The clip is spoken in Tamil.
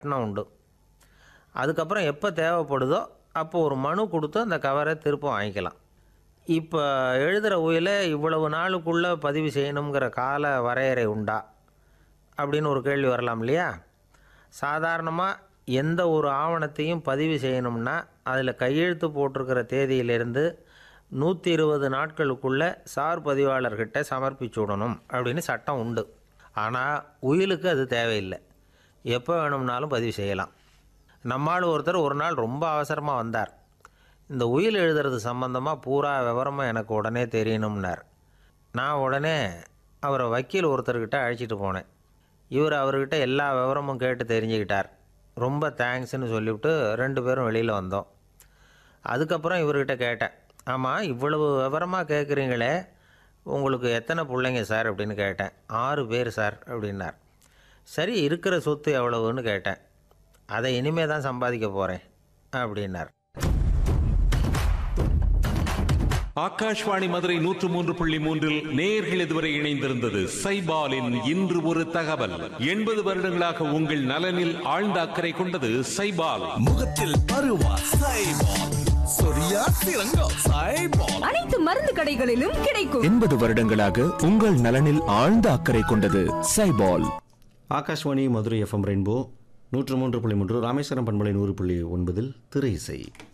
கட்டணம் உண்டு அதுக்கப்புறம் எப்போ தேவைப்படுதோ அப்போ ஒரு மனு கொடுத்து அந்த கவரை திரும்ப வாங்கிக்கலாம் இப்போ எழுதுகிற உயிலை இவ்வளவு நாளுக்குள்ளே பதிவு செய்யணுங்கிற கால வரையறை உண்டா அப்படின்னு ஒரு கேள்வி வரலாம் இல்லையா சாதாரணமாக எந்த ஒரு ஆவணத்தையும் பதிவு செய்யணும்னா அதில் கையெழுத்து போட்டிருக்கிற தேதியிலிருந்து நூற்றி இருபது நாட்களுக்குள்ளே சார் பதிவாளர்கிட்ட சமர்ப்பிச்சு விடணும் அப்படின்னு சட்டம் உண்டு ஆனால் உயிலுக்கு அது தேவையில்லை எப்போ வேணும்னாலும் பதிவு செய்யலாம் நம்மால் ஒருத்தர் ஒரு நாள் ரொம்ப அவசரமாக வந்தார் இந்த உயில் எழுதுறது சம்மந்தமாக பூரா விவரமாக எனக்கு உடனே தெரியணும்னார் நான் உடனே அவரை வக்கீல் ஒருத்தர்கிட்ட அழைச்சிட்டு போனேன் இவர் அவர்கிட்ட எல்லா விவரமும் கேட்டு தெரிஞ்சுக்கிட்டார் ரொம்ப தேங்க்ஸ்னு சொல்லிவிட்டு ரெண்டு பேரும் வெளியில் வந்தோம் அதுக்கப்புறம் இவர்கிட்ட கேட்டேன் ஆமாம் இவ்வளவு விவரமாக கேட்குறீங்களே உங்களுக்கு எத்தனை பிள்ளைங்க சார் அப்படின்னு கேட்டேன் ஆறு பேர் சார் அப்படின்னார் சரி இருக்கிற சொத்து எவ்வளவுன்னு கேட்டேன் அதை இனிமே தான் சம்பாதிக்க போகிறேன் அப்படின்னார் ஆகாஷ்வாணி மதுரை நூற்று மூன்று புள்ளி மூன்றில் நேர்கள் இதுவரை இணைந்திருந்தது சைபாலின் இன்று ஒரு தகவல் எண்பது வருடங்களாக உங்கள் நலனில் ஆழ்ந்த அக்கறை கொண்டது சைபால் முகத்தில் பருவா சைபால் சொரியா சிறங்கோ சைபால் அனைத்து மருந்து கடைகளிலும் கிடைக்கும் எண்பது வருடங்களாக உங்கள் நலனில் ஆழ்ந்த அக்கறை கொண்டது சைபால் ஆகாஷ்வாணி மதுரை எஃப்எம் ரெயின்போ நூற்று மூன்று புள்ளி மூன்று ராமேஸ்வரம் பண்பலை நூறு புள்ளி ஒன்பதில் திரை இசை